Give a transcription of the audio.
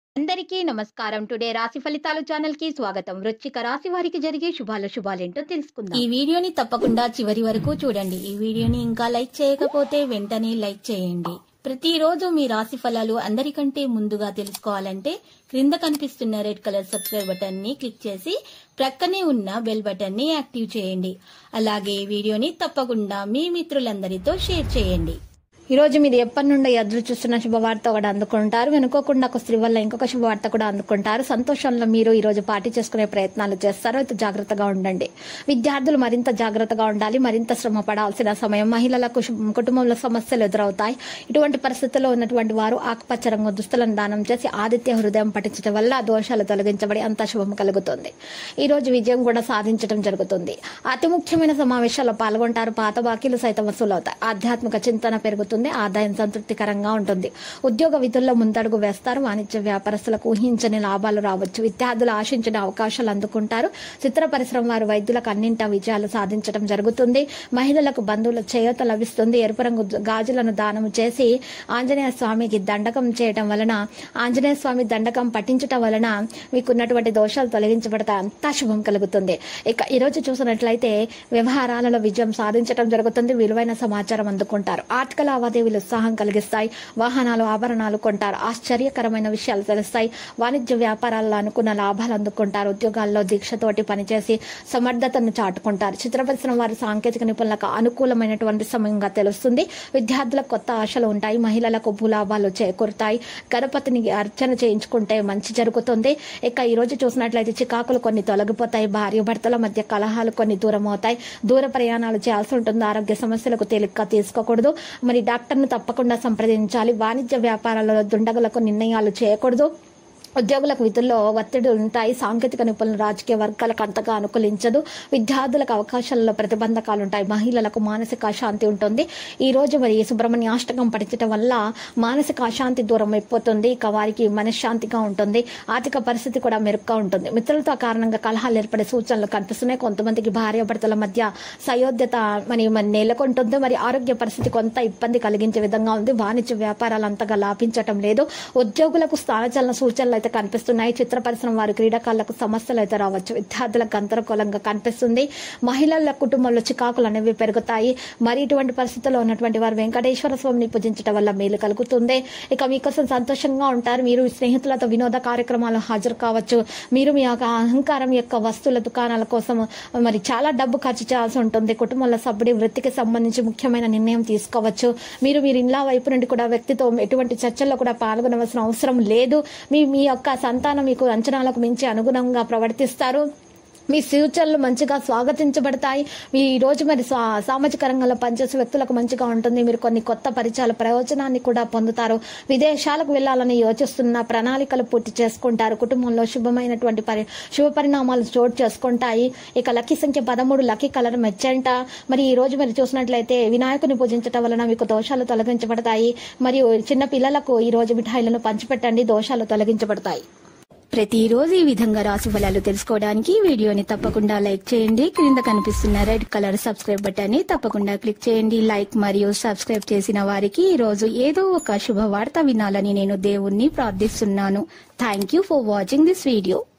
అందరికీ నమస్కారం టుడే రాశి ఫలితాలు ఛానల్ కి స్వాగతం వృశ్చిక రాశి వారికి జరిగే శుభాల శుభాలేంటో తెలుసుకుందాం ఈ వీడియోని తప్పకుండా చివరి వరకు చూడండి ఈ వీడియోని ఇంకా లైక్ చేయకపోతే వెంటనే లైక్ చేయండి ప్రతిరోజు మీ రాశి ఫలాలు అందరికంటే ముందుగా తెలుసుకోవాలంటే క్రింద కనిపిస్తున్న రెడ్ కలర్ సబ్స్క్రైబ్ బటన్ ని క్లిక్ చేసి ప్రక్కనే ఉన్న బెల్ బటన్ ని యాక్టివ్ చేయండి అలాగే ఈ వీడియోని తప్పకుండా మీ మిత్రులందరితో షేర్ చేయండి ఈ రోజు మీరు ఎప్పటి నుండి ఎదురు చూస్తున్న శుభవార్త ఒకటి అందుకుంటారు వెనుకోకుండా ఒక స్త్రీ వల్ల ఇంకొక శుభవార్త కూడా అందుకుంటారు సంతోషంలో మీరు ఈ రోజు పార్టీ చేసుకునే ప్రయత్నాలు చేస్తారు అయితే జాగ్రత్తగా ఉండండి విద్యార్థులు మరింత జాగ్రత్తగా ఉండాలి మరింత శ్రమ పడాల్సిన సమయం మహిళలకు శు- కుటుంబంలో సమస్యలు ఎదురవుతాయి ఇటువంటి పరిస్థితుల్లో ఉన్నటువంటి వారు ఆకుపచ్చ రంగు దుస్తులను దానం చేసి ఆదిత్య హృదయం పఠించడం వల్ల ఆ దోషాలు తొలగించబడి అంత శుభం కలుగుతుంది ఈ రోజు విజయం కూడా సాధించడం జరుగుతుంది అతి ముఖ్యమైన సమావేశాల్లో పాల్గొంటారు పాత బాకీలు సైతం వసూలవుతాయి ఆధ్యాత్మిక చింతన పెరుగుతుంది ఆదాయం సంతృప్తికరంగా ఉంటుంది ఉద్యోగ విధుల్లో ముందడుగు వేస్తారు వాణిజ్య వ్యాపారస్తులకు ఊహించని లాభాలు రావచ్చు విద్యార్థులు ఆశించిన అవకాశాలు అందుకుంటారు చిత్ర పరిశ్రమ వారు వైద్యులకు అన్నింటా విజయాలు సాధించడం జరుగుతుంది మహిళలకు బంధువుల చేయూత లభిస్తుంది ఎరుపు రంగు గాజులను దానం చేసి ఆంజనేయ స్వామికి దండకం చేయటం వలన ఆంజనేయ స్వామి దండకం పఠించటం వలన మీకున్నటువంటి దోషాలు తొలగించబడతాయి అంతా శుభం కలుగుతుంది ఇక ఈ రోజు చూసినట్లయితే వ్యవహారాలలో విజయం సాధించడం జరుగుతుంది విలువైన సమాచారం అందుకుంటారు ఆర్థిక లావాదేవీలు ఉత్సాహం కలిగిస్తాయి వాహనాలు ఆభరణాలు కొంటారు ఆశ్చర్యకరమైన విషయాలు తెలుస్తాయి వాణిజ్య వ్యాపారాల్లో అనుకున్న లాభాలు అందుకుంటారు ఉద్యోగాల్లో దీక్షతోటి పనిచేసి సమర్థతను చాటుకుంటారు చిత్ర పరిశ్రమ వారి సాంకేతిక నిపుణులకు అనుకూలమైనటువంటి సమయంగా తెలుస్తుంది విద్యార్థులకు కొత్త ఆశలు ఉంటాయి మహిళలకు భూలాభాలు చేకూరుతాయి గణపతిని అర్చన చేయించుకుంటే మంచి జరుగుతుంది ఇక ఈ రోజు చూసినట్లయితే చికాకులు కొన్ని తొలగిపోతాయి భార్య భర్తల మధ్య కలహాలు కొన్ని దూరం అవుతాయి దూర ప్రయాణాలు చేయాల్సి ఉంటుంది ఆరోగ్య సమస్యలకు తేలిగ్గా తీసుకోకూడదు మరి డాక్టర్ను తప్పకుండా సంప్రదించాలి వాణిజ్య వ్యాపారాలలో దుండగులకు నిర్ణయాలు చేయకూడదు ఉద్యోగులకు విధుల్లో ఒత్తిడి ఉంటాయి సాంకేతిక నిపుణులు రాజకీయ వర్గాలకు అంతగా అనుకూలించదు విద్యార్థులకు అవకాశాలలో ప్రతిబంధకాలు ఉంటాయి మహిళలకు మానసిక అశాంతి ఉంటుంది ఈ రోజు మరి సుబ్రహ్మణ్య అష్టకం పఠించడం వల్ల మానసిక అశాంతి దూరం అయిపోతుంది ఇక వారికి మనశ్శాంతిగా ఉంటుంది ఆర్థిక పరిస్థితి కూడా మెరుగ్గా ఉంటుంది మిత్రులతో కారణంగా కలహాలు ఏర్పడే సూచనలు కనిపిస్తున్నాయి కొంతమందికి భార్యాభర్తల మధ్య సయోధ్యత మరి మరి నెలకొంటుంది మరి ఆరోగ్య పరిస్థితి కొంత ఇబ్బంది కలిగించే విధంగా ఉంది వాణిజ్య వ్యాపారాలు అంతగా లాభించటం లేదు ఉద్యోగులకు స్థానచలన సూచనలు అయితే కనిపిస్తున్నాయి చిత్ర పరిశ్రమ వారి క్రీడాకారులకు సమస్యలు అయితే రావచ్చు విద్యార్థులకు గందరగోళంగా కనిపిస్తుంది మహిళల కుటుంబంలో చికాకులు అనేవి పెరుగుతాయి మరి ఇటువంటి పరిస్థితుల్లో ఉన్నటువంటి వారు వెంకటేశ్వర స్వామిని పూజించడం వల్ల మేలు కలుగుతుంది ఇక మీకోసం సంతోషంగా ఉంటారు మీరు స్నేహితులతో వినోద కార్యక్రమాలు హాజరు కావచ్చు మీరు మీ యొక్క అహంకారం యొక్క వస్తువుల దుకాణాల కోసం మరి చాలా డబ్బు ఖర్చు చేయాల్సి ఉంటుంది కుటుంబంలో సభ్యుడి వృత్తికి సంబంధించి ముఖ్యమైన నిర్ణయం తీసుకోవచ్చు మీరు మీరు ఇంట్లో వైపు నుండి కూడా వ్యక్తితో ఎటువంటి చర్చల్లో కూడా పాల్గొనవలసిన అవసరం లేదు మీ మీ యొక్క సంతానం మీకు అంచనాలకు మించి అనుగుణంగా ప్రవర్తిస్తారు మీ సూచనలు మంచిగా స్వాగతించబడతాయి మీ ఈ రోజు మరి సా- సామాజిక రంగంలో పనిచేసే వ్యక్తులకు మంచిగా ఉంటుంది మీరు కొన్ని కొత్త పరిచయాల ప్రయోజనాన్ని కూడా పొందుతారు విదేశాలకు వెళ్లాలని యోచిస్తున్న ప్రణాళికలు పూర్తి చేసుకుంటారు కుటుంబంలో శుభమైనటువంటి పరి శుభ పరిణామాలు చోటు చేసుకుంటాయి ఇక లక్కీ సంఖ్య పదమూడు లక్కీ కలర్ మెచ్చంట మరి ఈ రోజు మరి చూసినట్లయితే వినాయకుని పూజించడం వలన మీకు దోషాలు తొలగించబడతాయి మరియు చిన్న పిల్లలకు ఈ రోజు మిఠాయిలను పంచిపెట్టండి దోషాలు తొలగించబడతాయి ప్రతిరోజు ఈ విధంగా రాశి ఫలాలు తెలుసుకోవడానికి ఈ వీడియోని తప్పకుండా లైక్ చేయండి క్రింద కనిపిస్తున్న రెడ్ కలర్ సబ్స్క్రైబ్ బటన్ ని తప్పకుండా క్లిక్ చేయండి లైక్ మరియు సబ్స్క్రైబ్ చేసిన వారికి ఈ రోజు ఏదో ఒక శుభవార్త వినాలని నేను దేవుణ్ణి ప్రార్థిస్తున్నాను thank you for watching this video